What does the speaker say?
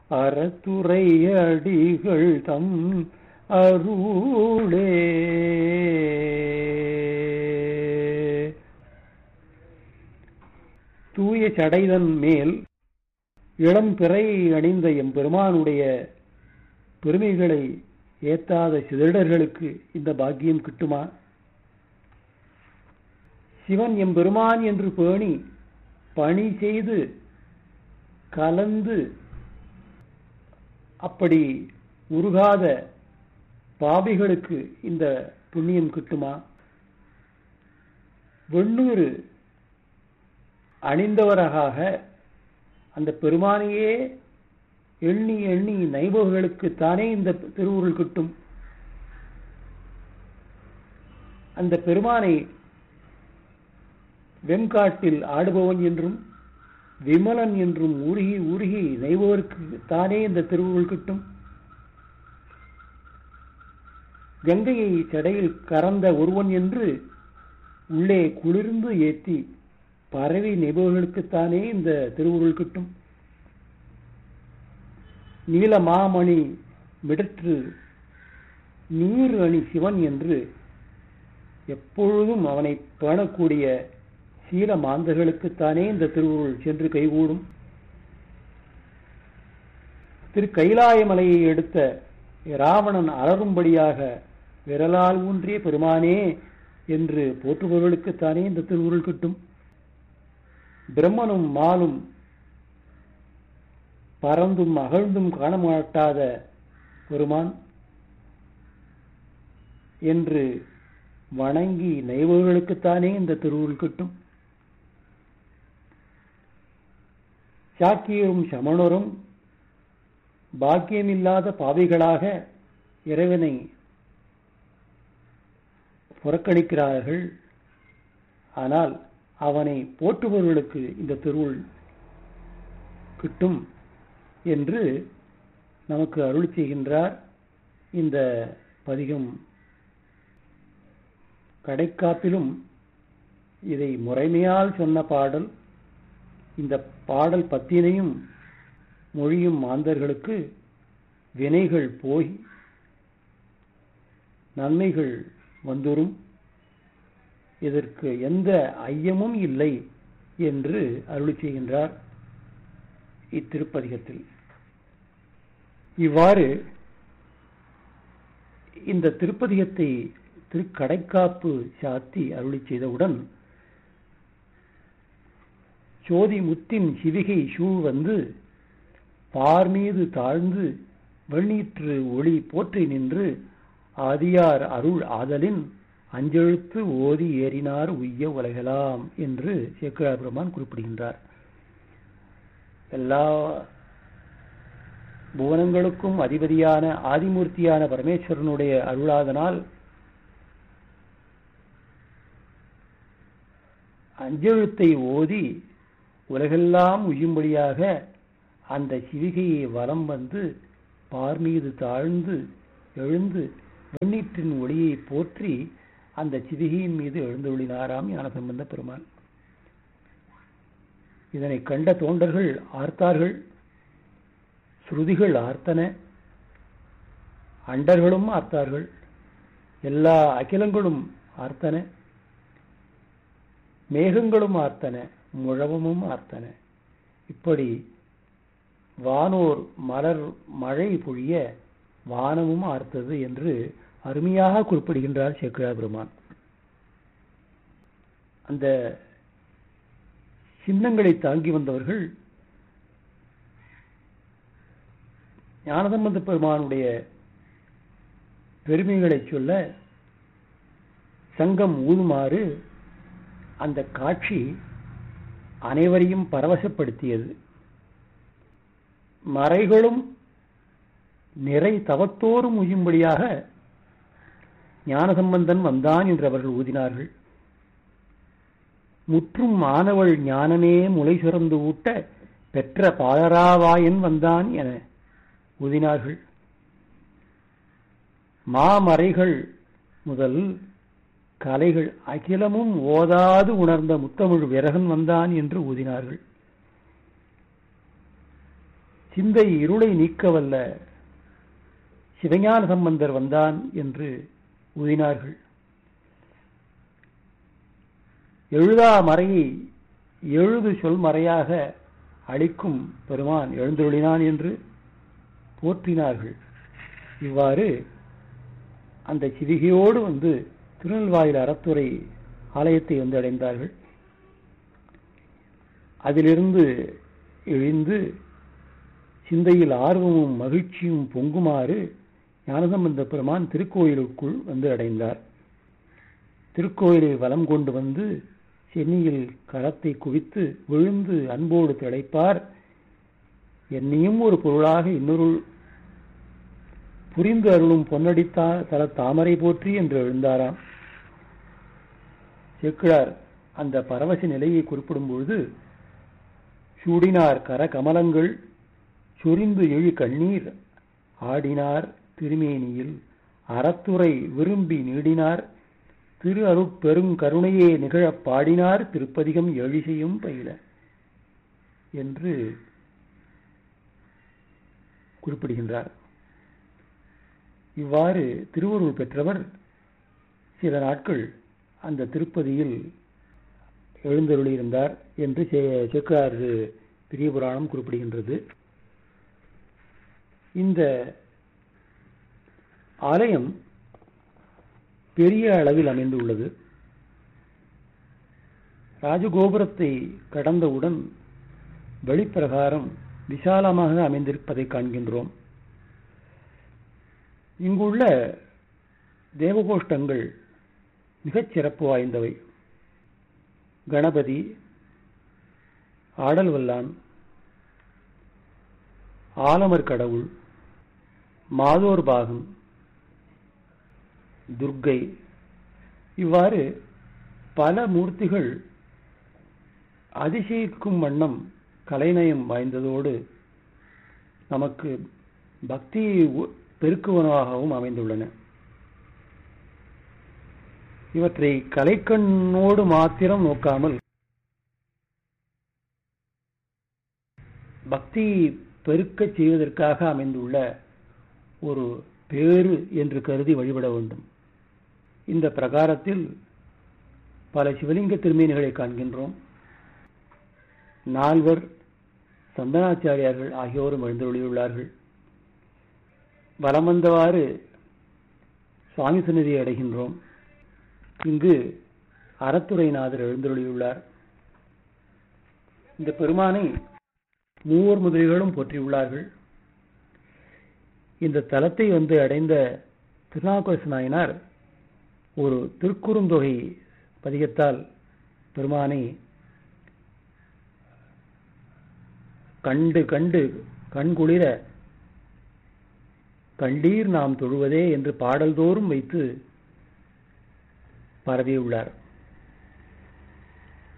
அறத்துறை அடிகள் தம் அருளே தூய சடைதன் மேல் இளம் பிறை அணிந்த எம்பெருமானுடைய பெருமைகளை ஏத்தாத சிதடர்களுக்கு இந்த பாக்கியம் கிட்டுமா சிவன் எம்பெருமான் என்று பேணி பணி செய்து கலந்து அப்படி உருகாத பாவிகளுக்கு இந்த புண்ணியம் கிட்டுமா வெண்ணூறு அணிந்தவராக அந்த பெருமானையே எண்ணி எண்ணி நைபவர்களுக்கு தானே இந்த திருவுருள் கிட்டும் அந்த பெருமானை வெண்காட்டில் ஆடுபவன் என்றும் விமலன் என்றும் உருகி உருகி நெய்பவருக்கு தானே இந்த திருவுருள் கிட்டும் கங்கையை சடையில் கறந்த ஒருவன் என்று உள்ளே குளிர்ந்து ஏத்தி பறவை நெய்பவர்களுக்குத்தானே இந்த திருவுருள் கிட்டும் நீல மாமணி மிடற்று நீர் அணி சிவன் என்று எப்பொழுதும் அவனை பேணக்கூடிய சீல மாந்தர்களுக்குத்தானே இந்த திருவுருள் சென்று கைகூடும் திரு கைலாயமலையை எடுத்த ராவணன் அலரும்படியாக விரலால் ஊன்றிய பெருமானே என்று போற்றுபவர்களுக்குத்தானே இந்த திருவுருள் கிட்டும் பிரம்மனும் மாலும் பறந்தும் அகழ்ந்தும் காணமாட்டாத பெருமான் என்று வணங்கி நெய்வர்களுக்குத்தானே இந்த திருவுருள் கிட்டும் சாக்கியரும் சமணரும் பாக்கியமில்லாத பாவிகளாக இறைவனை புறக்கணிக்கிறார்கள் ஆனால் அவனை போற்றுபவர்களுக்கு இந்த திருவுள் கிட்டும் என்று நமக்கு அருள் செய்கின்றார் இந்த பதிகம் கடைக்காப்பிலும் இதை முறைமையால் சொன்ன பாடல் இந்த பாடல் பத்தினையும் மொழியும் மாந்தர்களுக்கு வினைகள் போய் நன்மைகள் வந்துரும் இதற்கு எந்த ஐயமும் இல்லை என்று அருளி செய்கின்றார் இத்திருப்பதிகத்தில் இவ்வாறு இந்த திருப்பதிகத்தை திருக்கடைக்காப்பு சாத்தி அருளி செய்தவுடன் சோதி முத்தின் சிவிகை சூ வந்து பார் மீது தாழ்ந்து வெண்ணீற்று ஒளி போற்றி நின்று ஆதியார் அருள் ஆதலின் அஞ்செழுத்து ஓதி ஏறினார் உய்ய உலகலாம் என்று சேக்கிழார் பெருமான் குறிப்பிடுகின்றார் எல்லா புவனங்களுக்கும் அதிபதியான ஆதிமூர்த்தியான பரமேஸ்வரனுடைய அருளாதனால் அஞ்செழுத்தை ஓதி உலகெல்லாம் உய்யும்படியாக அந்த சிவிகையை வலம் வந்து பார் மீது தாழ்ந்து எழுந்து வெண்ணீற்றின் ஒளியை போற்றி அந்த சிவிகையின் மீது எழுந்தொழினாராம் ஞானசம்பந்த பெருமான் இதனை கண்ட தோண்டர்கள் ஆர்த்தார்கள் ஸ்ருதிகள் ஆர்த்தன அண்டர்களும் ஆர்த்தார்கள் எல்லா அகிலங்களும் ஆர்த்தன மேகங்களும் ஆர்த்தன முழவமும் ஆர்த்தன இப்படி வானோர் மலர் மழை பொழிய வானமும் ஆர்த்தது என்று அருமையாக குறிப்பிடுகின்றார் சேக்கிழா பெருமான் அந்த சின்னங்களை தாங்கி வந்தவர்கள் ஞானசம்பந்த பெருமானுடைய பெருமைகளை சொல்ல சங்கம் ஊதுமாறு அந்த காட்சி அனைவரையும் பரவசப்படுத்தியது மறைகளும் நிறை தவத்தோறும் உயும்படியாக ஞானசம்பந்தன் வந்தான் என்று அவர்கள் ஊதினார்கள் முற்றும் மாணவள் ஞானமே முளை சுரந்து ஊட்ட பெற்ற பாலராவாயன் வந்தான் என ஊதினார்கள் மாமறைகள் முதல் கலைகள் அகிலமும் ஓதாது உணர்ந்த முத்தமிழ் விரகன் வந்தான் என்று ஊதினார்கள் சிந்தை இருளை நீக்கவல்ல சிவஞான சம்பந்தர் வந்தான் என்று ஊதினார்கள் எழுதா மறையை எழுது சொல் மறையாக அளிக்கும் பெருமான் எழுந்தருளினான் என்று போற்றினார்கள் இவ்வாறு அந்த சிவிகையோடு வந்து திருநெல்வாயில் அறத்துறை ஆலயத்தை வந்து அடைந்தார்கள் அதிலிருந்து எழுந்து சிந்தையில் ஆர்வமும் மகிழ்ச்சியும் பொங்குமாறு ஞானசம்பந்த பெருமான் திருக்கோயிலுக்குள் வந்து அடைந்தார் திருக்கோயிலை வலம் கொண்டு வந்து சென்னியில் கரத்தை குவித்து விழுந்து அன்போடு திளைப்பார் என்னையும் ஒரு பொருளாக இன்னொரு புரிந்து அருளும் பொன்னடித்தா தல தாமரை போற்றி என்று எழுந்தாராம் சேக்கிழார் அந்த பரவச நிலையை குறிப்பிடும் பொழுது சூடினார் கர கமலங்கள் சொரிந்து எழு கண்ணீர் ஆடினார் திருமேனியில் அறத்துறை விரும்பி நீடினார் திரு அருட்பெருங்கருணையே நிகழப் பாடினார் திருப்பதிகம் எழிசையும் பயில என்று குறிப்பிடுகின்றார் இவ்வாறு திருவருள் பெற்றவர் சில நாட்கள் அந்த திருப்பதியில் எழுந்தருளியிருந்தார் என்று சேக்கார் பெரிய புராணம் குறிப்பிடுகின்றது இந்த ஆலயம் பெரிய அளவில் அமைந்துள்ளது ராஜகோபுரத்தை கடந்தவுடன் வெளிப்பிரகாரம் விசாலமாக அமைந்திருப்பதை காண்கின்றோம் இங்குள்ள தேவகோஷ்டங்கள் மிகச் சிறப்பு வாய்ந்தவை கணபதி ஆடல் வல்லான் ஆலமர் கடவுள் மாதோர் பாகம் துர்க்கை இவ்வாறு பல மூர்த்திகள் அதிசயிக்கும் வண்ணம் கலைநயம் வாய்ந்ததோடு நமக்கு பக்தியை பெருக்குவனவாகவும் அமைந்துள்ளன இவற்றை கலைக்கண்ணோடு மாத்திரம் நோக்காமல் பக்தி பெருக்கச் செய்வதற்காக அமைந்துள்ள ஒரு பேரு என்று கருதி வழிபட வேண்டும் இந்த பிரகாரத்தில் பல சிவலிங்க திருமேனிகளை காண்கின்றோம் நால்வர் சந்தனாச்சாரியார்கள் ஆகியோரும் எழுந்தொழியுள்ளார்கள் வலம் வந்தவாறு சுவாமி சந்நிதியை அடைகின்றோம் இங்கு அறத்துறைநாதர் எழுந்தொழியுள்ளார் இந்த பெருமானை மூவர் முதலிகளும் போற்றியுள்ளார்கள் இந்த தலத்தை வந்து அடைந்த திருநாவுக்கரசு நாயனார் ஒரு திருக்குறுந்தொகை பதிகத்தால் பெருமானை கண்டு கண்டு கண்குளிர கண்டீர் நாம் தொழுவதே என்று பாடல்தோறும் வைத்து பரவியுள்ளார்